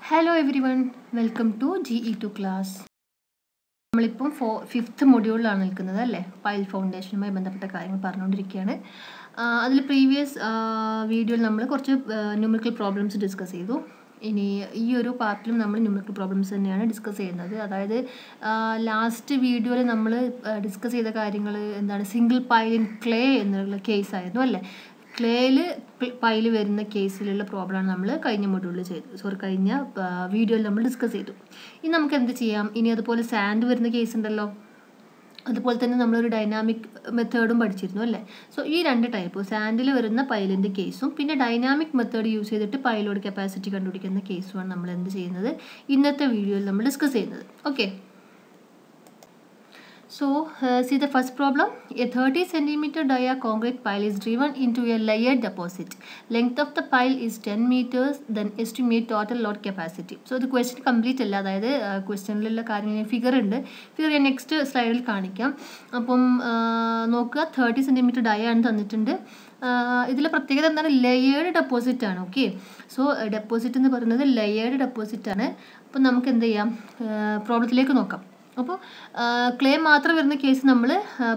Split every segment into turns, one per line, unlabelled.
Hello every one welcome to G E two class നമ്മളിപ്പം ഫോ fifth മൊഡ്യൂളിലാണ് നിൽക്കുന്നത് അല്ലേ പൈൽ ഫൗണ്ടേഷനുമായി ബന്ധപ്പെട്ട കാര്യങ്ങൾ പറഞ്ഞുകൊണ്ടിരിക്കുകയാണ് അതിൽ പ്രീവിയസ് വീഡിയോയിൽ നമ്മൾ കുറച്ച് ന്യൂമറിക്കൽ പ്രോബ്ലംസ് ഡിസ്കസ് ചെയ്തു ഇനി ഈ ഒരു പാർട്ടിലും നമ്മൾ ന്യൂമറിക്കൽ പ്രോബ്ലംസ് തന്നെയാണ് ഡിസ്കസ് ചെയ്യുന്നത് അതായത് ലാസ്റ്റ് വീഡിയോയിൽ നമ്മൾ ഡിസ്കസ് ചെയ്ത കാര്യങ്ങൾ എന്താണ് സിംഗിൾ പൈലിൻ ക്ലേ എന്നുള്ള കേസ് ആയിരുന്നു അല്ലേ ക്ലേയിൽ പൈൽ വരുന്ന കേസിലുള്ള പ്രോബ്ലമാണ് നമ്മൾ കഴിഞ്ഞ മൊഡ്യൂളിൽ ചെയ്തത് സോറി കഴിഞ്ഞ വീഡിയോയിൽ നമ്മൾ ഡിസ്കസ് ചെയ്തു ഇനി നമുക്ക് എന്ത് ചെയ്യാം ഇനി അതുപോലെ സാൻഡ് വരുന്ന കേസ് ഉണ്ടല്ലോ അതുപോലെ തന്നെ നമ്മളൊരു ഡൈനാമിക് മെത്തേഡും പഠിച്ചിരുന്നു അല്ലേ സോ ഈ രണ്ട് ടൈപ്പ് സാൻഡിൽ വരുന്ന പൈലിൻ്റെ കേസും പിന്നെ ഡൈനാമിക് മെത്തേഡ് യൂസ് ചെയ്തിട്ട് പൈലോഡ് കപ്പാസിറ്റി കണ്ടുപിടിക്കുന്ന കേസുമാണ് നമ്മൾ എന്ത് ചെയ്യുന്നത് ഇന്നത്തെ വീഡിയോയിൽ നമ്മൾ ഡിസ്കസ് ചെയ്യുന്നത് okay So, uh, see the first problem. A 30 centimeter dia concrete pile is driven into a layered deposit. Length of the pile is 10 meters. Then estimate total load capacity. So, the question complete അല്ല അതായത് ക്വസ്റ്റ്യനിലുള്ള കാര്യങ്ങൾ figure ഉണ്ട് figure ഞാൻ next സ്ലൈഡിൽ കാണിക്കാം അപ്പം നോക്കുക thirty centimetre ഡയ ആണ് തന്നിട്ടുണ്ട് ഇതിലെ പ്രത്യേകത എന്താണ് ലെയേർഡ് ഡെപ്പോസിറ്റ് ആണ് ഓക്കെ സോ ഡെപ്പോസിറ്റ് എന്ന് പറയുന്നത് ലെയേർഡ് ഡെപ്പോസിറ്റ് ആണ് അപ്പം നമുക്ക് എന്ത് ചെയ്യാം പ്രോബ്ലത്തിലേക്ക് നോക്കാം അപ്പോൾ ക്ലേ മാത്രം വരുന്ന കേസ് നമ്മൾ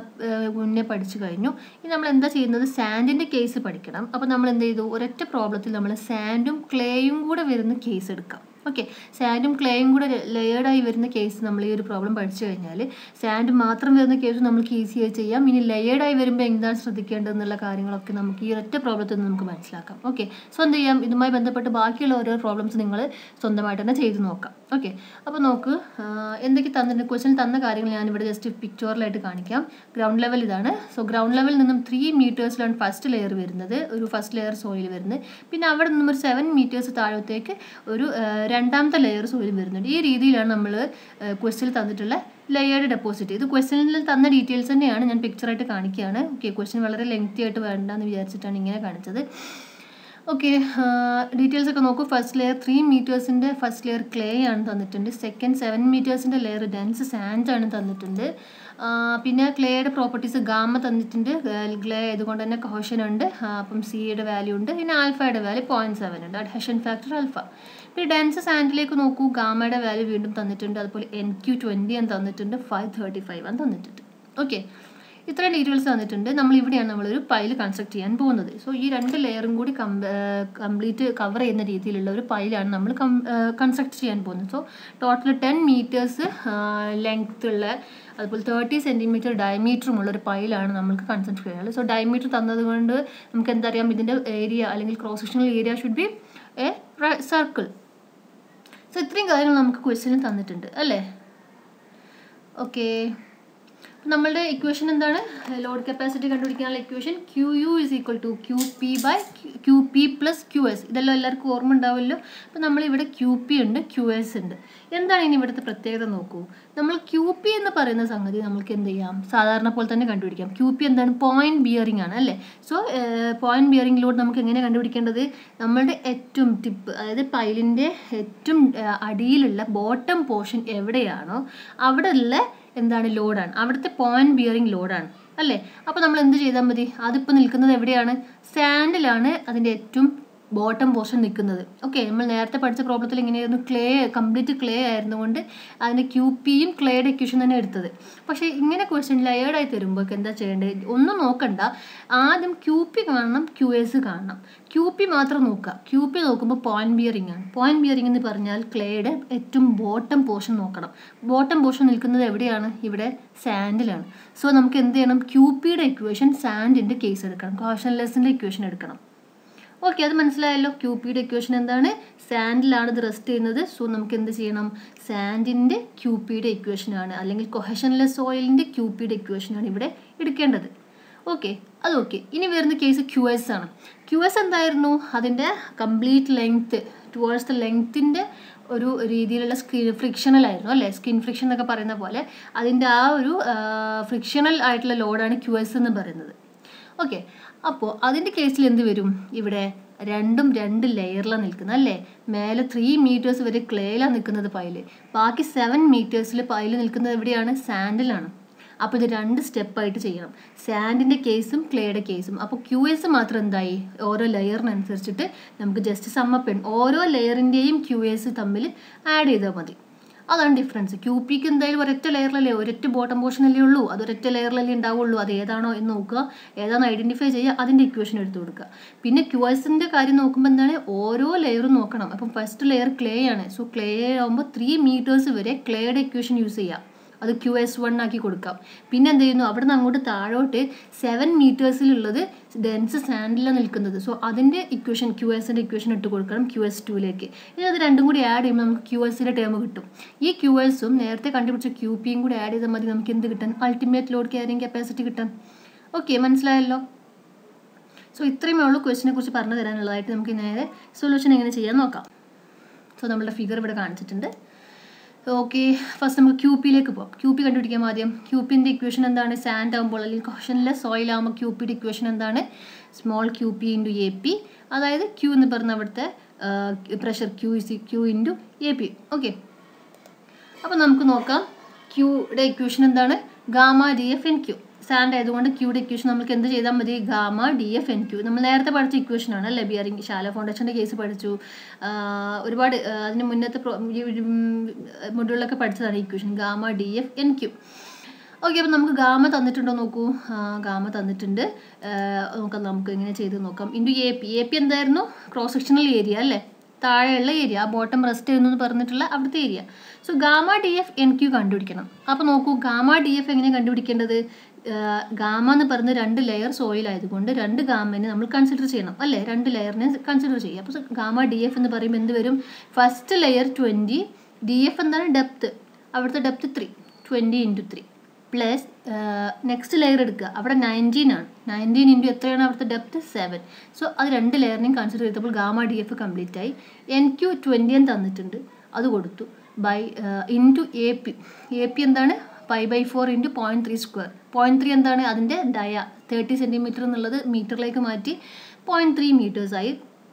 മുന്നേ പഠിച്ചു കഴിഞ്ഞു ഇനി നമ്മൾ എന്താ ചെയ്യുന്നത് സാൻഡിൻ്റെ കേസ് പഠിക്കണം അപ്പോൾ നമ്മൾ എന്ത് ചെയ്തു ഒരൊറ്റ പ്രോബ്ലത്തിൽ നമ്മൾ സാൻഡും ക്ലേയും കൂടെ വരുന്ന കേസ് എടുക്കാം ഓക്കെ സാൻഡും ക്ലേയും കൂടെ ലെയേർഡായി വരുന്ന കേസ് നമ്മൾ ഈ ഒരു പ്രോബ്ലം പഠിച്ചു കഴിഞ്ഞാൽ സാൻഡ് മാത്രം വരുന്ന കേസ് നമുക്ക് ഈസിയായി ചെയ്യാം ഇനി ലെയേർഡായി വരുമ്പോൾ എന്താണ് ശ്രദ്ധിക്കേണ്ടതെന്നുള്ള കാര്യങ്ങളൊക്കെ നമുക്ക് ഈ ഒറ്റ പ്രോബ്ലത്തിൽ നിന്ന് നമുക്ക് മനസ്സിലാക്കാം ഓക്കെ സോ എന്ത് ചെയ്യാം ഇതുമായി ബന്ധപ്പെട്ട് ബാക്കിയുള്ള ഓരോ പ്രോബ്ലംസ് നിങ്ങൾ സ്വന്തമായിട്ട് തന്നെ ചെയ്ത് നോക്കാം ഓക്കെ അപ്പോൾ നോക്ക് എന്തൊക്കെ തന്നിട്ടുണ്ട് ക്വസ്റ്റൻ തന്ന കാര്യങ്ങൾ ഞാനിവിടെ ജസ്റ്റ് പിക്ചറിലായിട്ട് കാണിക്കാം ഗ്രൗണ്ട് ലെവൽ ഇതാണ് സോ ഗ്രൗണ്ട് ലെവലിൽ നിന്നും ത്രീ മീറ്റേഴ്സിലാണ് ഫസ്റ്റ് ലെയർ വരുന്നത് ഒരു ഫസ്റ്റ് ലെയർ സോയിൽ വരുന്നത് പിന്നെ അവിടെ നിന്നും ഒരു സെവൻ മീറ്റേഴ്സ് താഴത്തേക്ക് ഒരു രണ്ടാമത്തെ ലെയർ സോയിൽ വരുന്നുണ്ട് ഈ രീതിയിലാണ് നമ്മൾ ക്വസ്റ്റിൽ തന്നിട്ടുള്ള ലെയേർഡ് ഡെപ്പോസിറ്റ് ഇത് ക്വസ്റ്റനിൽ തന്ന ഡീറ്റെയിൽസ് തന്നെയാണ് ഞാൻ പിക്ചറായിട്ട് കാണിക്കുകയാണ് ഓക്കെ ക്വസ്റ്റ്യൻ വളരെ ലെങ്തി ആയിട്ട് വേണ്ടെന്ന് വിചാരിച്ചിട്ടാണ് ഇങ്ങനെ കാണിച്ചത് ഓക്കെ ഡീറ്റെയിൽസ് ഒക്കെ നോക്കൂ ഫസ്റ്റ് ലെയർ ത്രീ മീറ്റേഴ്സിൻ്റെ ഫസ്റ്റ് ലെയർ ക്ലേ ആണ് തന്നിട്ടുണ്ട് സെക്കൻഡ് സെവൻ മീറ്റേഴ്സിൻ്റെ ലെയർ ഡെൻസ് സാൻഡ് ആണ് തന്നിട്ടുണ്ട് പിന്നെ ക്ലേയുടെ പ്രോപ്പർട്ടീസ് ഗാമ തന്നിട്ടുണ്ട് ക്ലേ ഇതുകൊണ്ട് തന്നെ കോഷൻ ഉണ്ട് അപ്പം സിയുടെ വാല്യൂ ഉണ്ട് പിന്നെ ആൽഫയുടെ വാല്യൂ പോയിൻറ്റ് സെവൻ ഉണ്ട് അഡ്ഹഷൻ ഫാക്ടർ ആൽഫ പിന്നെ ഡെൻസ് സാൻഡിലേക്ക് നോക്കൂ ഗാമയുടെ വാല്യൂ വീണ്ടും തന്നിട്ടുണ്ട് അതുപോലെ എൻ ക്യു ട്വൻറ്റി എന്ന് തന്നിട്ടുണ്ട് ഫൈവ് തേർട്ടി ഫൈവ് എന്ന് തന്നിട്ടുണ്ട് ഓക്കെ ഇത്രയും ഡീറ്റെയിൽസ് തന്നിട്ടുണ്ട് നമ്മൾ ഇവിടെയാണ് നമ്മളൊരു പൈൽ കൺസ്ട്രക്ട് ചെയ്യാൻ പോകുന്നത് സോ ഈ രണ്ട് ലെയറും കൂടി കംപ്ലീറ്റ് കവർ ചെയ്യുന്ന രീതിയിലുള്ള ഒരു പൈലാണ് നമ്മൾ കൺസ്ട്രക്ട് ചെയ്യാൻ പോകുന്നത് so total ten metres length ഉള്ള അതുപോലെ തേർട്ടി സെൻറ്റിമീറ്റർ ഡയമീറ്ററുമുള്ള ഒരു പൈലാണ് നമുക്ക് കൺസ്ട്രക്ട് ചെയ്യാനുള്ളത് സോ ഡയമീറ്റർ തന്നത് കൊണ്ട് നമുക്ക് എന്തറിയാം ഇതിൻ്റെ ഏരിയ അല്ലെങ്കിൽ cross sectional area should be a circle so ഇത്രയും കാര്യങ്ങൾ നമുക്ക് ക്വസ്റ്റ്യനിൽ തന്നിട്ടുണ്ട് അല്ലേ ഓക്കേ നമ്മളുടെ ഇക്വേഷൻ എന്താണ് ലോഡ് കപ്പാസിറ്റി കണ്ടുപിടിക്കാനുള്ള equation Q U is equal to Q P by Q P plus Q S ഇതെല്ലാം എല്ലാവർക്കും ഓർമ്മ ഉണ്ടാവുമല്ലോ അപ്പോൾ നമ്മളിവിടെ ക്യു പി ഉണ്ട് ക്യു എസ് ഉണ്ട് എന്താണ് ഇനി ഇവിടുത്തെ പ്രത്യേകത നോക്കൂ നമ്മൾ ക്യു പി എന്ന് പറയുന്ന സംഗതി നമുക്ക് എന്ത് ചെയ്യാം സാധാരണ പോലെ തന്നെ കണ്ടുപിടിക്കാം ക്യു പി എന്താണ് പോയിന്റ് ബിയറിംഗ് ആണ് അല്ലേ സോ പോയിന്റ് ബിയറിംഗ് ലോഡ് നമുക്ക് എങ്ങനെ കണ്ടുപിടിക്കേണ്ടത് നമ്മളുടെ ഏറ്റവും ടിപ്പ് അതായത് പൈലിൻ്റെ ഏറ്റവും അടിയിലുള്ള ബോട്ടം പോർഷൻ എവിടെയാണോ അവിടെ ഉള്ള എന്താണ് ലോഡാണ് അവിടുത്തെ പോയിന്റ് ബിയറിംഗ് ലോഡാണ് അല്ലേ അപ്പോൾ നമ്മൾ എന്ത് ചെയ്താൽ മതി അതിപ്പോൾ നിൽക്കുന്നത് എവിടെയാണ് സാൻഡിലാണ് അതിൻ്റെ ഏറ്റവും ബോട്ടം പോർഷൻ നിൽക്കുന്നത് ഓക്കെ നമ്മൾ നേരത്തെ പഠിച്ച പ്രോബ്ലത്തിൽ ഇങ്ങനെയായിരുന്നു ക്ലേ കംപ്ലീറ്റ് ക്ലേ ആയിരുന്നുകൊണ്ട് അതിൻ്റെ ക്യൂ പിയും ക്ലേയുടെ ഇക്വേഷൻ തന്നെ എടുത്തത് പക്ഷേ ഇങ്ങനെ ക്വസ്റ്റ്യൻ ലെയേർഡായി തരുമ്പോൾ എന്താ ചെയ്യേണ്ടത് ഒന്നും നോക്കണ്ട ആദ്യം ക്യൂ പി കാണണം ക്യു എസ് കാണണം ക്യൂ പി മാത്രം നോക്കുക ക്യൂ പി നോക്കുമ്പോൾ പോയിന്റ് ബിയറിംഗ് ആണ് പോയിന്റ് ബിയറിംഗ് എന്ന് പറഞ്ഞാൽ ക്ലേയുടെ ഏറ്റവും ബോട്ടം പോർഷൻ നോക്കണം ബോട്ടം പോർഷൻ നിൽക്കുന്നത് എവിടെയാണ് ഇവിടെ സാൻഡിലാണ് സോ നമുക്ക് എന്ത് ചെയ്യണം ക്യൂ പിയുടെ ഇക്വേഷൻ സാൻഡിൻ്റെ കേസ് എടുക്കണം കോഷൻലെസ്സിൻ്റെ ഇക്വേഷൻ എടുക്കണം ഓക്കെ അത് മനസ്സിലായല്ലോ ക്യൂ പിയുടെ ഇക്വേഷൻ എന്താണ് സാൻഡിലാണ് ഇത് റെസ്റ്റ് ചെയ്യുന്നത് സോ നമുക്ക് എന്ത് ചെയ്യണം സാൻഡിൻ്റെ ക്യൂ പിയുടെ ഇക്വേഷനാണ് അല്ലെങ്കിൽ കൊഹഷൻലെസ് സോയിലിൻ്റെ ക്യൂ പിയുടെ ഇക്വേഷനാണ് ഇവിടെ എടുക്കേണ്ടത് ഓക്കെ അത് ഓക്കെ ഇനി വരുന്ന കേസ് ക്യു എസ് ആണ് ക്യു എസ് എന്തായിരുന്നു അതിൻ്റെ കംപ്ലീറ്റ് ലെങ്ത്ത് ടുവേഴ്സ് ദ ലെങ്ത്തിൻ്റെ ഒരു രീതിയിലുള്ള സ്കിൻ ഫ്രിക്ഷണൽ ആയിരുന്നു അല്ലേ സ്കിൻ ഫ്രിക്ഷൻ എന്നൊക്കെ പറയുന്ന പോലെ അതിൻ്റെ ആ ഒരു ഫ്രിക്ഷണൽ ആയിട്ടുള്ള ലോഡാണ് ക്യു എസ് എന്ന് പറയുന്നത് ഓക്കെ അപ്പോൾ അതിൻ്റെ കേസിൽ എന്ത് വരും ഇവിടെ രണ്ടും രണ്ട് ലെയറിലാണ് നിൽക്കുന്നത് അല്ലേ മേലെ ത്രീ മീറ്റേഴ്സ് വരെ ക്ലേയിലാണ് നിൽക്കുന്നത് പൈല് ബാക്കി സെവൻ മീറ്റേഴ്സിൽ പൈല് നിൽക്കുന്നത് എവിടെയാണ് സാൻഡിലാണ് അപ്പോൾ ഇത് രണ്ട് സ്റ്റെപ്പായിട്ട് ചെയ്യണം സാൻഡിൻ്റെ കേസും ക്ലേയുടെ കേസും അപ്പോൾ ക്യു എസ് മാത്രം എന്തായി ഓരോ ലെയറിനനുസരിച്ചിട്ട് നമുക്ക് ജസ്റ്റ് സമ്മപ്പ് ഓരോ ലെയറിൻ്റെയും ക്യു എസ് തമ്മിൽ ആഡ് ചെയ്താൽ മതി അതാണ് ഡിഫറൻസ് ക്യൂ പിക്ക് എന്തായാലും ഒരൊറ്റ ലെയറിലല്ലേ ഒരൊറ്റ ബോട്ടം പോർഷനല്ലേ ഉള്ളൂ അത് ഒരൊറ്റ ലെയറിലല്ലേ ഉണ്ടാവുള്ളൂ അത് ഏതാണോ എന്ന് നോക്കുക ഏതാണെന്ന് ഐഡൻറ്റിഫൈ ചെയ്യുക അതിൻ്റെ ഇക്വേഷൻ എടുത്ത് കൊടുക്കുക പിന്നെ ക്യു എസിൻ്റെ കാര്യം നോക്കുമ്പോൾ എന്താണ് ഓരോ ലെയറും നോക്കണം അപ്പം ഫസ്റ്റ് ലെയർ ക്ലേ ആണ് സോ ക്ലേ ആകുമ്പോൾ ത്രീ മീറ്റേഴ്സ് വരെ ക്ലേയുടെ ഇക്വേഷൻ യൂസ് ചെയ്യാം അത് ക്യു എസ് വൺ ആക്കി കൊടുക്കാം പിന്നെ എന്ത് ചെയ്യുന്നു അവിടെ നിന്ന് അങ്ങോട്ട് താഴോട്ട് സെവൻ മീറ്റേഴ്സിലുള്ളത് ഡെൻസ് സാൻഡിലാണ് നിൽക്കുന്നത് സോ അതിൻ്റെ ഇക്വേഷൻ ക്യു എസിൻ്റെ ഇക്വേഷൻ ഇട്ട് കൊടുക്കണം ക്യു എസ് ടുവിലേക്ക് ഇനി അത് രണ്ടും കൂടി ആഡ് ചെയ്യുമ്പോൾ നമുക്ക് ക്യു എസിൻ്റെ ടേം കിട്ടും ഈ ക്യു എസും നേരത്തെ കണ്ടുപിടിച്ച ക്യു പിയും കൂടി ആഡ് ചെയ്താൽ മതി നമുക്ക് എന്ത് കിട്ടാൻ അൾട്ടിമേറ്റ് ലോഡ് ക്യാരിങ് കപ്പാസിറ്റി കിട്ടാൻ ഓക്കെ മനസ്സിലായല്ലോ സോ ഇത്രയുമേ ഉള്ളൂ ക്വസ്റ്റിനെ കുറിച്ച് പറഞ്ഞു തരാനുള്ളതായിട്ട് നമുക്ക് നേരെ സൊല്യൂഷൻ എങ്ങനെ ചെയ്യാൻ നോക്കാം സോ നമ്മളുടെ ഫിഗർ ഇവിടെ കാണിച്ചിട്ടുണ്ട് ഓക്കെ ഫസ്റ്റ് നമുക്ക് ക്യൂ പിയിലേക്ക് പോകാം ക്യൂ പി കണ്ടുപിടിക്കാം ആദ്യം ക്യൂ പിൻ്റെ ഇക്വേഷൻ എന്താണ് സാൻഡ് ആകുമ്പോൾ അല്ലെങ്കിൽ ക്വസ്റ്റനിലെ സോയിൽ ആകുമ്പോൾ ക്യൂ പിയുടെ ഇക്വേഷൻ എന്താണ് small Q P into A P അതായത് ക്യൂ എന്ന് പറഞ്ഞ അവിടുത്തെ pressure Q is Q into A P okay അപ്പോൾ നമുക്ക് നോക്കാം ക്യൂയുടെ ഇക്വേഷൻ എന്താണ് gamma D F N Q sand ആയതുകൊണ്ട് ക്യൂയുടെ ഇക്വേഷൻ നമുക്ക് എന്ത് ചെയ്താൽ മതി gamma D F N Q നമ്മൾ നേരത്തെ പഠിച്ച ഇക്വേഷൻ ആണ് അല്ലേ ബിയറിംഗ് ശാല ഫൗണ്ടേഷൻ്റെ കേസ് പഠിച്ചു ഒരുപാട് അതിന് മുന്നത്തെ മൊഡ്യൂളിലൊക്കെ പഠിച്ചതാണ് equation gamma D F N Q okay അപ്പോൾ നമുക്ക് ഗാമ തന്നിട്ടുണ്ടോ നോക്കൂ ഗാമ തന്നിട്ടുണ്ട് നോക്കാം നമുക്ക് ഇങ്ങനെ ചെയ്ത് നോക്കാം into A P A P എന്തായിരുന്നു ക്രോസ് സെക്ഷണൽ ഏരിയ അല്ലേ താഴെയുള്ള ഏരിയ ആ ബോട്ടം റെസ്റ്റ് ചെയ്യുന്നു പറഞ്ഞിട്ടുള്ള അവിടുത്തെ area so gamma D F N Q കണ്ടുപിടിക്കണം അപ്പോൾ നോക്കൂ ഗാമ ഡി എഫ് എങ്ങനെ കണ്ടുപിടിക്കേണ്ടത് ഗാമ എന്ന് പറയുന്ന രണ്ട് ലെയർ സോയിൽ ആയതുകൊണ്ട് രണ്ട് ഗാമനെ നമ്മൾ കൺസിഡർ ചെയ്യണം അല്ലേ രണ്ട് ലെയറിനെ കൺസിഡർ ചെയ്യുക അപ്പോൾ ഗാമ ഡി എഫ് എന്ന് പറയുമ്പോൾ എന്ത് വരും first layer twenty D F എന്താണ് ഡെപ്ത് അവിടുത്തെ depth three twenty into three plus next layer എടുക്കുക അവിടെ നയൻറ്റീൻ ആണ് നയൻറ്റീൻ ഇൻറ്റു എത്രയാണ് അവിടുത്തെ ഡെപ്ത് സെവൻ സോ അത് രണ്ട് ലെയറിനെയും കൺസിഡർ ചെയ്തപ്പോൾ ഗാമ ഡി എഫ് കംപ്ലീറ്റ് ആയി എൻ ക്യു ട്വൻറ്റിയൻ തന്നിട്ടുണ്ട് അത് കൊടുത്തു by into A P A P എന്താണ് pi by four into point three square point three എന്താണ് അതിൻ്റെ ഡയ തേർട്ടി സെൻറ്റിമീറ്റർ എന്നുള്ളത് മീറ്ററിലേക്ക് മാറ്റി പോയിൻറ്റ് ത്രീ മീറ്റേഴ്സായി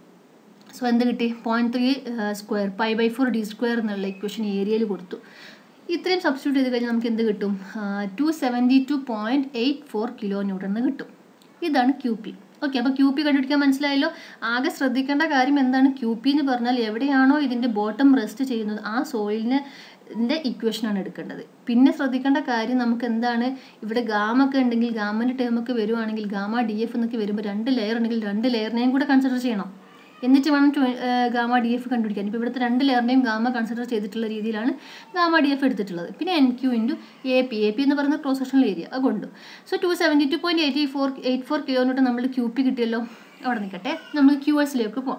സോ എന്ത് കിട്ടി point three square pi by four D square എന്നുള്ള ഇക്വേഷൻ ഏരിയയിൽ കൊടുത്തു ഇത്രയും സബ്സ്റ്റിറ്റ്യൂട്ട് ചെയ്ത് കഴിഞ്ഞാൽ നമുക്ക് എന്ത് കിട്ടും two seventy two point eight four kilo newton എന്ന് കിട്ടും ഇതാണ് ക്യൂ പി ഓക്കെ അപ്പോൾ ക്യൂ പി കണ്ടുപിടിക്കാൻ മനസ്സിലായല്ലോ ആകെ ശ്രദ്ധിക്കേണ്ട കാര്യം എന്താണ് ക്യൂ പി എന്ന് പറഞ്ഞാൽ എവിടെയാണോ ഇതിൻ്റെ ബോട്ടം റെസ്റ്റ് ചെയ്യുന്നത് ആ സോയിലിന് ൻ്റെ ഇക്വേഷനാണ് എടുക്കേണ്ടത് പിന്നെ ശ്രദ്ധിക്കേണ്ട കാര്യം നമുക്ക് എന്താണ് ഇവിടെ ഗാമ ഒക്കെ ഉണ്ടെങ്കിൽ ഗാമൻ്റെ ടേം ഒക്കെ വരുവാണെങ്കിൽ ഗാമ ഡി എഫ് എന്നൊക്കെ വരുമ്പോൾ രണ്ട് ലെയർ ഉണ്ടെങ്കിൽ രണ്ട് ലെയറിനെയും കൂടെ കൺസിഡർ ചെയ്യണം എന്നിട്ട് വേണം ഗാമ ഡി എഫ് കണ്ടുപിടിക്കാൻ ഇപ്പോൾ ഇവിടുത്തെ രണ്ട് ലെയറിനെയും ഗാമ കൺസിഡർ ചെയ്തിട്ടുള്ള രീതിയിലാണ് ഗാമ ഡി എഫ് എടുത്തിട്ടുള്ളത് പിന്നെ N Q into A P A P എന്ന് പറയുന്ന ക്രോസ് സെക്ഷണൽ ഏരിയ അത് കൊണ്ടു so two seventy two point eighty four eight four kilometre നമ്മൾ ക്യൂ പി കിട്ടിയല്ലോ അവിടെ നിൽക്കട്ടെ നമുക്ക് ക്യു എസിലേക്ക് പോകാം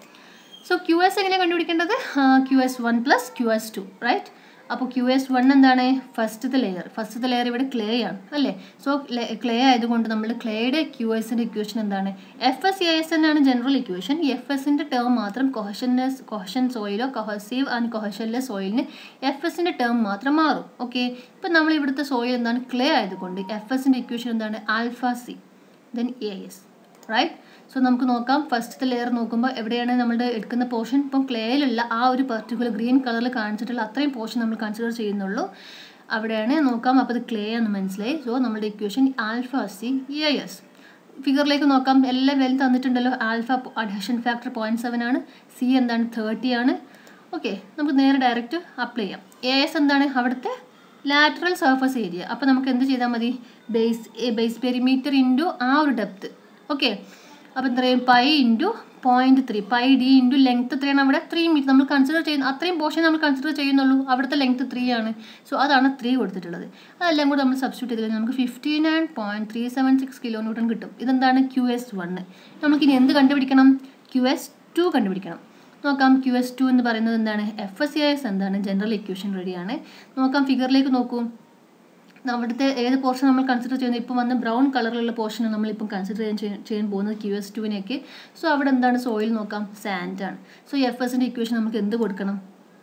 സോ ക്യു എസ് എങ്ങനെ കണ്ടുപിടിക്കേണ്ടത് Q S one plus Q S two right അപ്പോൾ ക്യു എസ് വൺ എന്താണ് ഫസ്റ്റത്തെ ലെയർ ഫസ്റ്റത്തെ ലെയർ ഇവിടെ ക്ലേ ആണ് അല്ലേ സോ ക്ലേ ആയതുകൊണ്ട് നമ്മൾ ക്ലേയുടെ ക്യു എസിൻ്റെ ഇക്വേഷൻ എന്താണ് എഫ് എസ് എ എസ് എന്നാണ് ജനറൽ ഇക്വേഷൻ എഫ് എസിൻ്റെ ടേം മാത്രം കൊഹഷൻലെസ് കൊഹഷൻ സോയിലോ കൊഹസീവ് ആൻഡ് കൊഹഷൻലെസ് സോയിലിന് എഫ് എസിൻ്റെ ടേം മാത്രം മാറും ഓക്കെ ഇപ്പം നമ്മൾ ഇവിടുത്തെ സോയിൽ എന്താണ് ക്ലേ ആയതുകൊണ്ട് എഫ് എസിൻ്റെ ഇക്വേഷൻ എന്താണ് alpha C then A S right so നമുക്ക് നോക്കാം ഫസ്റ്റത്തെ ലെയർ നോക്കുമ്പോൾ എവിടെയാണ് നമ്മുടെ എടുക്കുന്ന പോർഷൻ ഇപ്പം ക്ലേയിലുള്ള ആ ഒരു പെർട്ടിക്കുലർ ഗ്രീൻ കളറിൽ കാണിച്ചിട്ടുള്ള അത്രയും പോർഷൻ നമ്മൾ കൺസിഡർ ചെയ്യുന്നുള്ളൂ അവിടെയാണ് നോക്കാം അപ്പോൾ ഇത് ക്ലേ എന്ന് മനസ്സിലായി സോ നമ്മുടെ equation alpha C A S ഫിഗറിലേക്ക് നോക്കാം എല്ലാം വെൽ തന്നിട്ടുണ്ടല്ലോ alpha adhesion factor point seven ആണ് സി എന്താണ് തേർട്ടി ആണ് ഓക്കെ നമുക്ക് നേരെ ഡയറക്റ്റ് അപ്ലൈ ചെയ്യാം എ എസ് എന്താണ് അവിടുത്തെ ലാറ്ററൽ സർഫസ് ഏരിയ അപ്പോൾ നമുക്ക് എന്ത് ചെയ്താൽ മതി ബേസ് ബേസ് പെരിമീറ്റർ ഇൻറ്റു ആ ഒരു ഡെപ്ത് ഓക്കെ അപ്പോൾ എന്താ പറയുക pi into point three pi D into length എത്രയാണ് അവിടെ ത്രീ മീറ്റർ നമ്മൾ കൺസിഡർ ചെയ്യുന്ന അത്രയും പോർഷൻ നമ്മൾ കൺസിഡർ ചെയ്യുന്നുള്ളൂ അവിടുത്തെ ലെങ്ത് ത്രീ ആണ് സോ അതാണ് ത്രീ കൊടുത്തിട്ടുള്ളത് അതെല്ലാം കൂടെ നമ്മൾ സബ്സ്റ്റിറ്റ്യൂട്ട് ചെയ്ത് കഴിഞ്ഞാൽ നമുക്ക് fifty nine point three seven six kilo newton കിട്ടും ഇതെന്താണ് ക്യു എസ് വണ്ണ് നമുക്കിനി എന്ത് കണ്ടുപിടിക്കണം ക്യു എസ് ടു കണ്ടുപിടിക്കണം നോക്കാം ക്യു എസ് ടു എന്ന് പറയുന്നത് എന്താണ് എഫ് എസ് സി എസ് എന്താണ് ജനറൽ ഇക്വേഷൻ റെഡിയാണ് നോക്കാം ഫിഗറിലേക്ക് നോക്കൂ അവിടുത്തെ ഏത് പോർഷൻ നമ്മൾ കൺസിഡർ ചെയ്യുന്നത് ഇപ്പം വന്ന ബ്രൗൺ കളറിലുള്ള പോർഷനാണ് നമ്മളിപ്പം കൺസിഡർ ചെയ്യാൻ ചെയ്യാൻ പോകുന്നത് ക്യു എസ് ടുവിനെയൊക്കെ സോ അവിടെ എന്താണ് സോയിൽ നോക്കാം സാൻഡ് ആണ് സോ എഫ് എസിൻ്റെ ഇക്വേഷൻ നമുക്ക് എന്ത് കൊടുക്കണം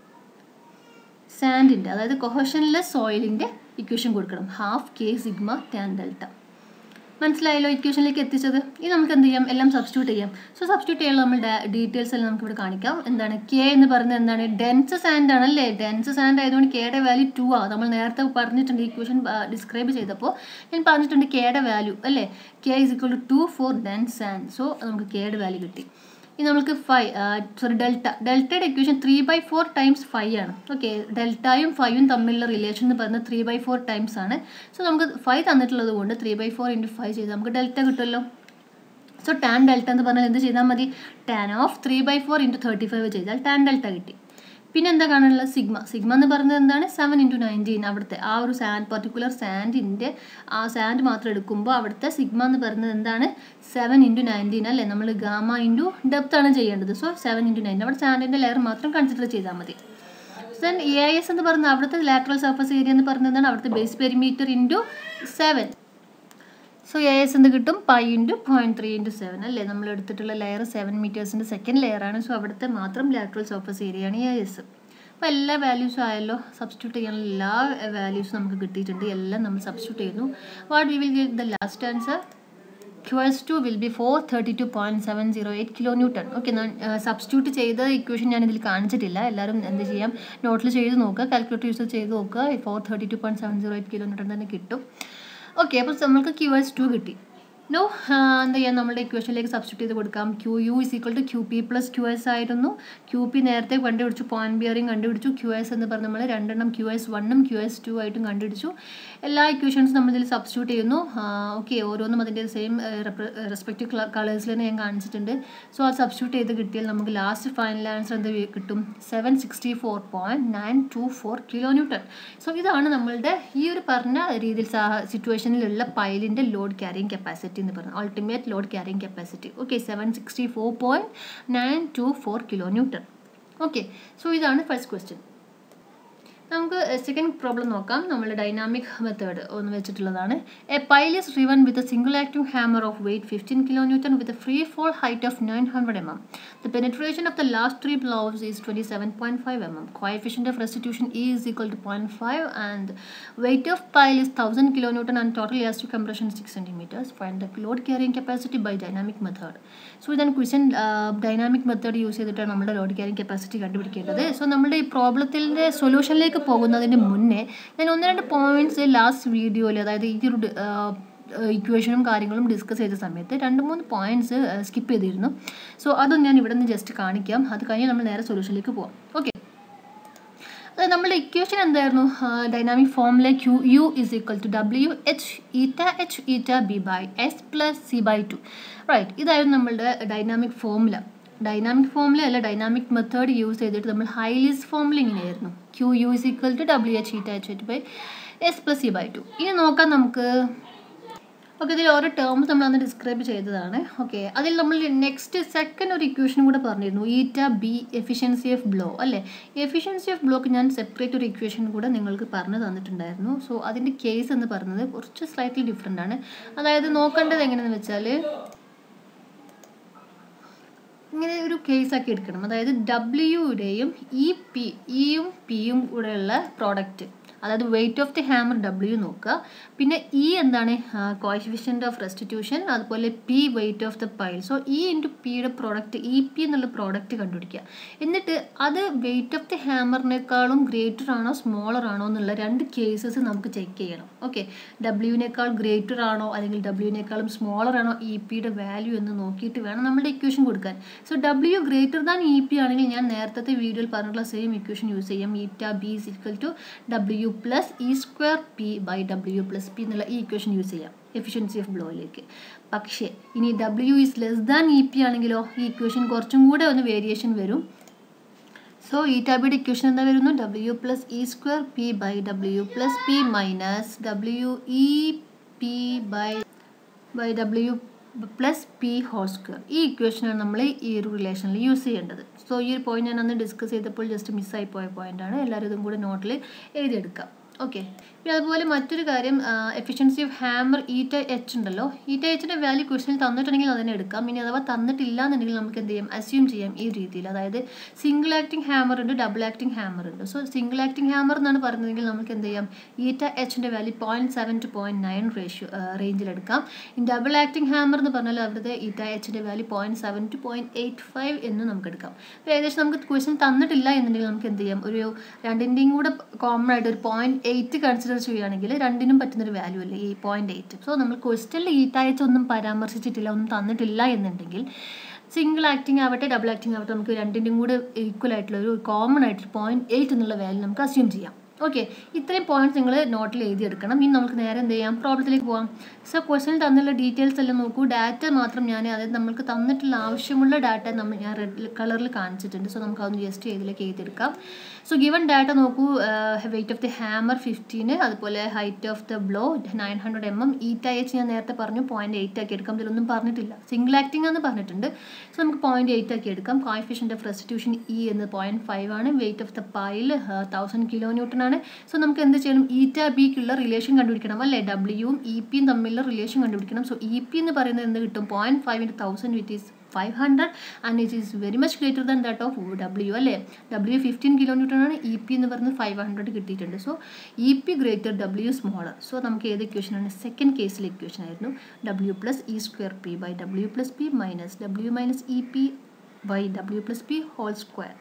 സാൻഡിൻ്റെ അതായത് കൊഹഷനിലെ സോയിലിൻ്റെ ഇക്വേഷൻ കൊടുക്കണം half K sigma tan delta മനസ്സിലായല്ലോ ഇക്വേഷനിലേക്ക് എത്തിച്ചത് ഇത് നമുക്ക് എന്ത് ചെയ്യാം എല്ലാം സബ്സ്റ്റിറ്റ്യൂട്ട് ചെയ്യാം സോ സബ്സ്റ്റിറ്റ്യൂട്ട് ചെയ്യാനുള്ള നമ്മൾ ഡീറ്റെയിൽസ് എല്ലാം നമുക്ക് ഇവിടെ കാണിക്കാം എന്താണ് കെ എന്ന് പറയുന്നത് എന്താണ് ഡെൻസ് സാൻഡ് ആണ് അല്ലേ ഡെൻസ് സാൻഡ് ആയതുകൊണ്ട് കെയുടെ വാല്യൂ ടു ആണ് നമ്മൾ നേരത്തെ പറഞ്ഞിട്ടുണ്ട് ഇക്വേഷൻ ഡിസ്ക്രൈബ് ചെയ്തപ്പോൾ ഞാൻ പറഞ്ഞിട്ടുണ്ട് കെയുടെ വാല്യൂ അല്ലേ K is equal to two for dense sand so നമുക്ക് കെയുടെ വാല്യൂ കിട്ടി ഇനി നമുക്ക് ഫൈവ് സോറി ഡെൽറ്റ ഡെൽറ്റയുടെ equation three by four times five ആണ് ഓക്കെ ഡെൽറ്റയും ഫൈവും തമ്മിലുള്ള റിലേഷൻ എന്ന് പറയുന്നത് ത്രീ ബൈ ഫോർ ടൈംസ് ആണ് സോ നമുക്ക് ഫൈവ് തന്നിട്ടുള്ളത് കൊണ്ട് three by four into five ചെയ്ത് നമുക്ക് ഡെൽറ്റ കിട്ടുമല്ലോ സോ ടാൻ ഡെൽറ്റ എന്ന് പറഞ്ഞാൽ എന്ത് ചെയ്താൽ മതി tan of three by four into thirty five ചെയ്താൽ ടാൻ ഡെൽറ്റ കിട്ടി പിന്നെ എന്താ കാണാനുള്ളത് സിഗ്മ സിഗ്മ എന്ന് പറയുന്നത് എന്താണ് സെവൻ ഇൻറ്റു നയൻറ്റീൻ അവിടുത്തെ ആ ഒരു സാൻഡ് പർട്ടിക്കുലർ സാൻഡിൻ്റെ ആ സാൻഡ് മാത്രം എടുക്കുമ്പോൾ അവിടുത്തെ സിഗ്മ എന്ന് പറയുന്നത് എന്താണ് സെവൻ ഇൻറ്റു നയൻറ്റീൻ അല്ലേ നമ്മൾ ഗാമ ഇൻറ്റു ഡെപ്ത് ആണ് ചെയ്യേണ്ടത് സോ സെവൻ ഇൻറ്റു നയൻറ്റീൻ അവിടെ സാൻഡിൻ്റെ ലെയർ മാത്രം കൺസിഡർ ചെയ്താൽ മതി ദെൻ എ എസ് എന്ന് പറയുന്നത് അവിടുത്തെ ലാറ്ററൽ സർഫസ് ഏരിയ എന്ന് പറയുന്നത് എന്താണ് അവിടുത്തെ base perimeter into seven so A S എന്ത് കിട്ടും pi into point three into seven അല്ലേ നമ്മൾ എടുത്തിട്ടുള്ള ലെയർ സെവൻ മീറ്റേഴ്സിൻ്റെ സെക്കൻഡ് ലെയർ ആണ് സോ അവിടുത്തെ മാത്രം ലാറ്ററൽ സർഫസ് ഏരിയ ആണ് എ എസ് അപ്പോൾ എല്ലാ വാല്യൂസും ആയല്ലോ സബ്സ്റ്റിറ്റ്യൂട്ട് ചെയ്യാനുള്ള എല്ലാ വാല്യൂസും നമുക്ക് കിട്ടിയിട്ടുണ്ട് എല്ലാം നമ്മൾ സബ്സ്റ്റിറ്റ്യൂട്ട് ചെയ്യുന്നു what we will get the last answer Q S two will be four thirty two point seven zero eight kilo newton okay ഞാൻ സബ്സ്റ്റിറ്റ്യൂട്ട് ചെയ്ത ഇക്വേഷൻ ഞാൻ ഇതിൽ കാണിച്ചിട്ടില്ല എല്ലാവരും എന്ത് ചെയ്യാം നോട്ടിൽ ചെയ്ത് നോക്കുക കാൽക്കുലേറ്റർ യൂസ് ചെയ്ത് നോക്കുക four thirty two point seven zero eight kilo newton തന്നെ കിട്ടും ഓക്കെ അപ്പോൾ നമുക്ക് ക്യു എസ് ടു കിട്ടി നോ എന്താ ചെയ്യുക നമ്മുടെ ഇക്വേഷനിലേക്ക് സബ്സ്റ്റിറ്റ്യൂട്ട് ചെയ്ത് കൊടുക്കാം Q U is equal to Q P plus Q S ആയിരുന്നു ക്യു പി നേരത്തെ കണ്ടുപിടിച്ചു പോയിന്റ് ബിയറിംഗ് കണ്ടുപിടിച്ചു ക്യു എസ് എന്ന് പറഞ്ഞ് നമ്മൾ രണ്ടെണ്ണം ക്യു എസ് വണ്ണും ക്യു എസ് ടു ആയിട്ടും കണ്ടുപിടിച്ചു എല്ലാ ഇക്വേഷൻസും നമ്മൾ ഇതിൽ സബ്സ്റ്റിറ്റ്യൂട്ട് ചെയ്യുന്നു ഓക്കെ ഓരോന്നും അതിൻ്റെ സെയിം റെസ്പെക്റ്റീവ് കളേഴ്സിൽ തന്നെ ഞാൻ കാണിച്ചിട്ടുണ്ട് സോ അത് സബ്സ്റ്റിറ്റ്യൂട്ട് ചെയ്ത് കിട്ടിയാൽ നമുക്ക് ലാസ്റ്റ് ഫൈനൽ ആൻസർ എന്ത് കിട്ടും seven sixty four point nine two four kilo newton so ഇതാണ് നമ്മളുടെ ഈ ഒരു പറഞ്ഞ രീതിയിൽ സിറ്റുവേഷനിലുള്ള പൈലിൻ്റെ ലോഡ് ക്യാരിങ് കപ്പാസിറ്റി എന്ന് പറയുന്നത് ultimate load carrying capacity okay seven sixty four point nine two four kilo newton okay so ഇതാണ് ഫസ്റ്റ് ക്വസ്റ്റ്യൻ നമുക്ക് സെക്കൻഡ് പ്രോബ്ലം നോക്കാം നമ്മൾ ഡൈനാമിക് മെത്തേഡ് ഒന്ന് വെച്ചിട്ടുള്ളതാണ് a pile is driven with a single acting hammer of weight fifteen kilo newton with a free fall height of nine hundred M M the penetration of the last three blows is twenty seven point five M M coefficient of restitution is equal to point five and weight of pile is thousand kilo newton and total elastic compression six centimetres find the load carrying capacity by dynamic method so ഇതാണ് question dynamic method use ചെയ്തിട്ടാണ് നമ്മുടെ load carrying capacity കണ്ടുപിടിക്കേണ്ടത് so നമ്മുടെ ഈ പ്രോബ്ലത്തിൻ്റെ സൊല്യൂഷനിലേക്ക് പോകുന്നതിന് മുന്നേ ഞാൻ ഒന്ന് രണ്ട് പോയിന്റ്സ് ലാസ്റ്റ് വീഡിയോയിൽ അതായത് ഈ ഒരു ഇക്വേഷനും കാര്യങ്ങളും ഡിസ്കസ് ചെയ്ത സമയത്ത് രണ്ട് മൂന്ന് പോയിന്റ്സ് സ്കിപ്പ് ചെയ്തിരുന്നു സോ അതും ഞാൻ ഇവിടെ നിന്ന് ജസ്റ്റ് കാണിക്കാം അത് കഴിഞ്ഞ് നമ്മൾ നേരെ സൊല്യൂഷനിലേക്ക് പോകാം ഓക്കെ അത് നമ്മുടെ ഇക്വേഷൻ എന്തായിരുന്നു ഡൈനാമിക് ഫോമിലെ Q U is equal to W H eta H eta B by S plus C by two right ഇതായിരുന്നു നമ്മളുടെ ഡൈനാമിക് ഫോമുല ഡൈനാമിക് ഫോമിൽ അല്ല ഡൈനാമിക് മെത്തേഡ് യൂസ് ചെയ്തിട്ട് നമ്മൾ ഹൈലിസ് ഫോമിൽ ഇങ്ങനെയായിരുന്നു Q U is equal to W H eta H H by S plus C by two ഇനി നോക്കാം നമുക്ക് ഓക്കെ ഇതിൽ ഓരോ ടേംസ് നമ്മൾ അന്ന് ഡിസ്ക്രൈബ് ചെയ്തതാണ് ഓക്കെ അതിൽ നമ്മൾ നെക്സ്റ്റ് സെക്കൻഡ് ഒരു ഇക്വേഷനും കൂടെ പറഞ്ഞിരുന്നു eta B efficiency of blow അല്ലേ എഫിഷ്യൻസി ഓഫ് ബ്ലോക്ക് ഞാൻ സെപ്പറേറ്റ് ഒരു ഇക്വേഷൻ കൂടെ നിങ്ങൾക്ക് പറഞ്ഞു തന്നിട്ടുണ്ടായിരുന്നു സോ അതിൻ്റെ കേസ് എന്ന് പറയുന്നത് കുറച്ച് സ്ലൈറ്റ്ലി ഡിഫറെൻ്റ് ആണ് അതായത് നോക്കേണ്ടത് എങ്ങനെയാണെന്ന് വെച്ചാൽ ഇങ്ങനെ ഒരു കേസാക്കി എടുക്കണം അതായത് ഡബ്ല്യുയുടെയും ഇ പി ഇയും പിയും കൂടെയുള്ള പ്രോഡക്റ്റ് അതായത് weight of the hammer W നോക്കുക പിന്നെ ഇ എന്താണ് കോയിഫിഷ്യൻ്റ് ഓഫ് റെസ്റ്റിറ്റ്യൂഷൻ അതുപോലെ P weight of the pile so E into പിയുടെ പ്രോഡക്റ്റ് ഇ പി എന്നുള്ള പ്രോഡക്റ്റ് കണ്ടുപിടിക്കുക എന്നിട്ട് അത് വെയിറ്റ് ഓഫ് ദി ഹാമറിനേക്കാളും ഗ്രേറ്റർ ആണോ സ്മോളർ ആണോ എന്നുള്ള രണ്ട് കേസസ് നമുക്ക് ചെക്ക് ചെയ്യണം ഓക്കെ ഡബ്ല്യുവിനേക്കാൾ ഗ്രേറ്റർ ആണോ അല്ലെങ്കിൽ ഡബ്ല്യുവിനേക്കാളും സ്മോളർ ആണോ ഇ പിയുടെ വാല്യൂ എന്ന് നോക്കിയിട്ട് വേണം നമ്മുടെ ഇക്വേഷൻ കൊടുക്കാൻ so W greater than E P ആണെങ്കിൽ ഞാൻ നേരത്തെ വീഡിയോയിൽ പറഞ്ഞിട്ടുള്ള സെയിം ഇക്വേഷൻ യൂസ് ചെയ്യാം eta B is equal to W plus E square P by W plus P എന്നുള്ള ഈ ഇക്വേഷൻ യൂസ് ചെയ്യാം എഫിഷ്യൻസി ഓഫ് ബ്ലോയിലേക്ക് പക്ഷേ ഇനി W is less than E P ആണെങ്കിലോ ഈ ഇക്വേഷൻ കുറച്ചും കൂടെ ഒന്ന് വേരിയേഷൻ വരും സോ ഈറ്റാബിയുടെ ഇക്വേഷൻ എന്താ വരുന്നു W plus E square P by W plus P minus W E P by by W plus P whole square ഈ ഇക്വേഷനാണ് നമ്മൾ ഈ ഒരു റിലേഷനിൽ യൂസ് ചെയ്യേണ്ടത് സോ ഈ ഒരു പോയിന്റ് ഞാൻ അന്ന് ഡിസ്കസ് ചെയ്തപ്പോൾ ജസ്റ്റ് മിസ്സായി പോയ പോയിന്റാണ് എല്ലാവരും ഇതും കൂടെ നോട്ടിൽ എഴുതിയെടുക്കാം ഓക്കെ പിന്നെ അതുപോലെ മറ്റൊരു കാര്യം efficiency of hammer eta H ഉണ്ടല്ലോ ഈറ്റ എച്ചിൻ്റെ വാല്യൂ ക്വസ്റ്റിനിൽ തന്നിട്ടുണ്ടെങ്കിൽ അതിനെ എടുക്കാം ഇനി അഥവാ തന്നിട്ടില്ല എന്നുണ്ടെങ്കിൽ നമുക്ക് എന്ത് ചെയ്യാം അസ്യൂം ചെയ്യാം ഈ രീതിയിൽ അതായത് സിംഗിൾ ആക്ടിങ് ഹാമർ ഉണ്ട് ഡബിൾ ആക്ടിങ് ഹാമർ ഉണ്ട് സോ സിംഗിൾ ആക്ടിങ് ഹാമർ എന്നാണ് പറയുന്നതെങ്കിൽ നമുക്ക് എന്ത് ചെയ്യാം ഈറ്റ എച്ചിൻ്റെ value point seven two point nine ratio റേഞ്ചിലെടുക്കാം ഇനി ഡബിൾ ആക്ടിങ് ഹാമർ എന്ന് പറഞ്ഞാൽ അവിടുത്തെ ഈറ്റ എച്ചിൻ്റെ value point seven two point eight five എന്ന് നമുക്ക് എടുക്കാം അപ്പോൾ ഏകദേശം നമുക്ക് ക്വസ്റ്റ്യൻ തന്നിട്ടില്ല എന്നുണ്ടെങ്കിൽ നമുക്ക് എന്ത് ചെയ്യാം ഒരു രണ്ടിൻ്റെയും കൂടെ കോമൺ ആയിട്ട് ഒരു പോയിൻറ്റ് എയ്റ്റ് കൺസിഡർ ചെയ്യുകയാണെങ്കിൽ രണ്ടിനും പറ്റുന്നൊരു വാല്യൂ അല്ലേ ഈ പോയിൻറ്റ് എയ്റ്റ് സോ നമ്മൾ ക്വസ്റ്റ്യനിൽ ഈറ്റാഴ്ച ഒന്നും പരാമർശിച്ചിട്ടില്ല ഒന്നും തന്നിട്ടില്ല എന്നുണ്ടെങ്കിൽ സിംഗിൾ ആക്ടിങ് ആവട്ടെ ഡബിൾ ആക്ടിങ് ആവട്ടെ നമുക്ക് രണ്ടിൻ്റെയും കൂടെ ഈക്വൽ ആയിട്ടുള്ള ഒരു കോമൺ ആയിട്ട് പോയിൻറ്റ് എയ്റ്റ് എന്നുള്ള വാല്യൂ നമുക്ക് അസ്യൂം ചെയ്യാം ഓക്കെ ഇത്രയും പോയിന്റ്സ് നിങ്ങൾ നോട്ടിൽ എഴുതിയെടുക്കണം ഇനി നമുക്ക് നേരെ എന്ത് ചെയ്യാം പ്രോബ്ലത്തിലേക്ക് പോകാം സോ ക്വസ്റ്റനിൽ തന്നുള്ള ഡീറ്റെയിൽസ് എല്ലാം നോക്കൂ ഡാറ്റ മാത്രം ഞാൻ അതായത് നമുക്ക് തന്നിട്ടുള്ള ആവശ്യമുള്ള ഡാറ്റ നമ്മൾ ഞാൻ റെഡ് കളറിൽ കാണിച്ചിട്ടുണ്ട് സോ നമുക്ക് അതൊന്ന് ജസ്റ്റ് ഇതിലേക്ക് എഴുതിയെടുക്കാം സോ ഗിവൺ ഡാറ്റ നോക്കൂ weight of the hammer fifteen അതുപോലെ height of the blow nine hundred M M eta H ഞാൻ നേരത്തെ പറഞ്ഞു പോയിന്റ് എയ്റ്റ് ആക്കി എടുക്കാം ഇതിലൊന്നും പറഞ്ഞിട്ടില്ല സിംഗിൾ ആക്ടിംഗ് എന്ന് പറഞ്ഞിട്ടുണ്ട് സോ നമുക്ക് പോയിന്റ് എയ്റ്റ് ആക്കി എടുക്കാം കോയിഫിഷ്യൻ്റ് ഓഫ് റെസ്റ്റിറ്റ്യൂഷൻ ഇ എന്ന് പോയിന്റ് ഫൈവ് ആണ് weight of the pile thousand kilo newton ആണ് സോ നമുക്ക് എന്ത് ചെയ്യണം ഈറ്റ ബിക്കുള്ള റിലേഷൻ കണ്ടുപിടിക്കണം അല്ലേ ഡബ്ല്യുവും ഇ പിയും തമ്മിലുള്ള റിലേഷൻ കണ്ടുപിടിക്കണം സോ ഇ പി എന്ന് പറയുന്നത് എന്ത് കിട്ടും point five into thousand which is five hundred and it is very much greater than that of W അല്ലേ ഡബ്ല്യു ഫിഫ്റ്റീൻ കിലോ ന്യൂട്ടൺ ആണ് ഇ പി എന്ന് പറയുന്നത് ഫൈവ് ഹൺഡ്രഡ് കിട്ടിയിട്ടുണ്ട് so E P greater W smaller so നമുക്ക് ഏത് equation ആണ് second കേസിലെ equation ആയിരുന്നു W plus E square P by W plus P minus W minus E P by W plus P whole square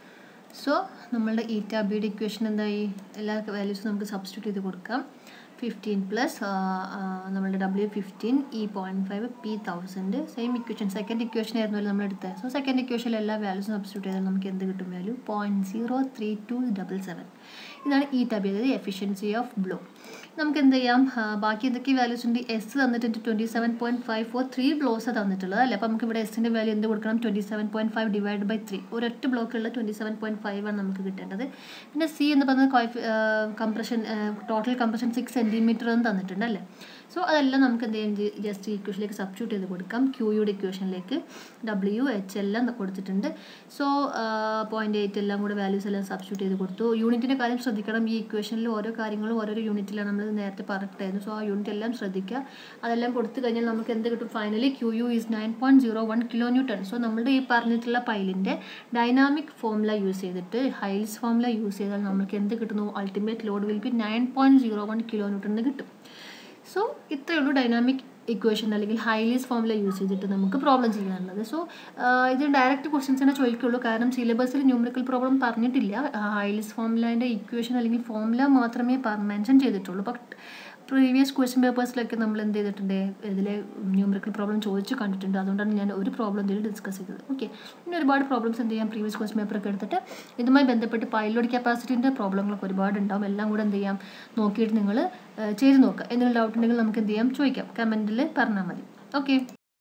so നമ്മളുടെ eta ബിയുടെ equation എന്തായി എല്ലാ വാല്യൂസും നമുക്ക് സബ്സ്റ്റിറ്റ്യൂട്ട് ചെയ്ത് കൊടുക്കാം ഫിഫ്റ്റീൻ പ്ലസ് നമ്മളുടെ W fifteen E point five P thousand same equation second equation ആയിരുന്നല്ലോ നമ്മൾ എടുത്തത് സോ സെക്കൻഡ് ഇക്വേഷനിൽ എല്ലാ വാല്യൂസും സബ്സ്റ്റിറ്റ്യൂട്ട് ചെയ്താൽ നമുക്ക് എന്ത് കിട്ടും value point zero three two double seven ഇതാണ് ഈ ടബി അതായത് എഫിഷ്യൻസി ഓഫ് ബ്ലോ നമുക്ക് എന്ത് ചെയ്യാം ബാക്കി എന്തൊക്കെ വാല്യൂസ് ഉണ്ട് എസ് തന്നിട്ടുണ്ട് twenty seven point five for three blows തന്നിട്ടുള്ളത് അല്ലേ അപ്പോൾ നമുക്ക് ഇവിടെ എസിൻ്റെ വാല്യൂ എന്ത് കൊടുക്കണം twenty seven point five divide by three ഒരൊറ്റ ബ്ലോക്കുള്ള ട്വൻറ്റി സെവൻ പോയിൻറ്റ് ഫൈവ് ആണ് നമുക്ക് കിട്ടേണ്ടത് പിന്നെ സി എന്ന് പറയുന്നത് കോയിഫ് compression total compression six centimetre എന്ന് തന്നിട്ടുണ്ട് അല്ലേ സോ അതെല്ലാം നമുക്ക് എന്ത് ചെയ്യാം ജസ്റ്റ് ഇക്വേഷനിലേക്ക് സബ്സ്റ്റിറ്റ്യൂട്ട് ചെയ്ത് കൊടുക്കാം ക്യൂയുടെ ഇക്വേഷനിലേക്ക് ഡബ്ല്യു എച്ച് എല്ലാം കൊടുത്തിട്ടുണ്ട് സോ പോയിൻറ്റ് എയ്റ്റ് എല്ലാം കൂടെ വാല്യൂസ് എല്ലാം സബ്സ്റ്റിറ്റ്യൂട്ട് ചെയ്ത് കൊടുത്തു യൂണിറ്റിൻ്റെ കാര്യം ശ്രദ്ധിക്കണം ഈ ഇക്വേഷനിൽ ഓരോ കാര്യങ്ങളും ഓരോരോ യൂണിറ്റിലാണ് നമ്മൾ നേരത്തെ പറഞ്ഞിട്ടായിരുന്നു സോ ആ യൂണിറ്റ് എല്ലാം ശ്രദ്ധിക്കുക അതെല്ലാം കൊടുത്തു കഴിഞ്ഞാൽ നമുക്ക് എന്ത് കിട്ടും finally Q U is nine point zero one kilo newton so നമ്മുടെ ഈ പറഞ്ഞിട്ടുള്ള പൈലിൻ്റെ ഡൈനാമിക് ഫോമുല യൂസ് ചെയ്തിട്ട് ഹൈൽസ് ഫോമുല യൂസ് ചെയ്താൽ നമുക്ക് എന്ത് കിട്ടുന്നു ultimate load will be nine point zero one kilo newton എന്ന് കിട്ടും സോ ഇത്രയേ ഉള്ളൂ ഡൈനാമിക് ഇക്വേഷൻ അല്ലെങ്കിൽ ഹൈലീസ് ഫോമുല യൂസ് ചെയ്തിട്ട് നമുക്ക് പ്രോബ്ലം ചെയ്യാനുള്ളത് സോ ഇത് ഡയറക്റ്റ് ക്വസ്റ്റ്യൻസ് തന്നെ ചോദിക്കുള്ളൂ കാരണം സിലബസിൽ ന്യൂമറിക്കൽ പ്രോബ്ലം പറഞ്ഞിട്ടില്ല ഹൈലീസ് ഫോമുലേൻ്റെ ഇക്വേഷൻ അല്ലെങ്കിൽ ഫോമുല മാത്രമേ മെൻഷൻ ചെയ്തിട്ടുള്ളൂ ബട്ട് പ്രീവിയസ് ക്വസ്റ്റ്യൻ പേപ്പേഴ്സിലൊക്കെ നമ്മൾ എന്ത് ചെയ്തിട്ടുണ്ട് ഇതിലെ ന്യൂമറിക്കൽ പ്രോബ്ലം ചോദിച്ചു കണ്ടിട്ടുണ്ട് അതുകൊണ്ടാണ് ഞാൻ ഒരു പ്രോബ്ലം ഇതിൽ ഡിസ്കസ് ചെയ്തത് ഓക്കെ പിന്നെ ഒരുപാട് പ്രോബ്ലംസ് എന്ത് ചെയ്യാം പ്രീവിയസ് ക്വസ്റ്റ്യൻ പേപ്പറൊക്കെ എടുത്തിട്ട് ഇതുമായി ബന്ധപ്പെട്ട് പൈലോഡ് കപ്പാസിറ്റിൻ്റെ പ്രോബ്ലങ്ങളൊക്കെ ഒരുപാട് ഉണ്ടാവും എല്ലാം കൂടെ എന്ത് ചെയ്യാം നോക്കിയിട്ട് നിങ്ങൾ ചെയ്ത് നോക്കുക എന്തെങ്കിലും ഡൗട്ട് ഉണ്ടെങ്കിൽ നമുക്ക് എന്ത് ചെയ്യാം ചോദിക്കാം കമൻറ്റിൽ പറഞ്ഞാൽ മതി ഓക്കെ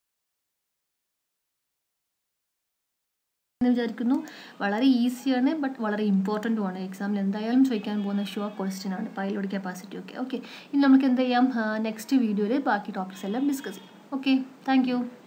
എന്ന് വിചാരിക്കുന്നു വളരെ ഈസിയാണ് ബട്ട് വളരെ ഇമ്പോർട്ടൻ്റ് ആണ് എക്സാമിൽ എന്തായാലും ചോദിക്കാൻ പോകുന്ന ഷുവർ ക്വസ്റ്റ്യൻ ആണ് പൈലോഡ് കപ്പാസിറ്റി ഒക്കെ ഓക്കെ ഇനി നമുക്ക് എന്ത് ചെയ്യാം നെക്സ്റ്റ് വീഡിയോയിൽ ബാക്കി ടോപ്പിക്സ് എല്ലാം ഡിസ്കസ് ചെയ്യാം ഓക്കെ താങ്ക്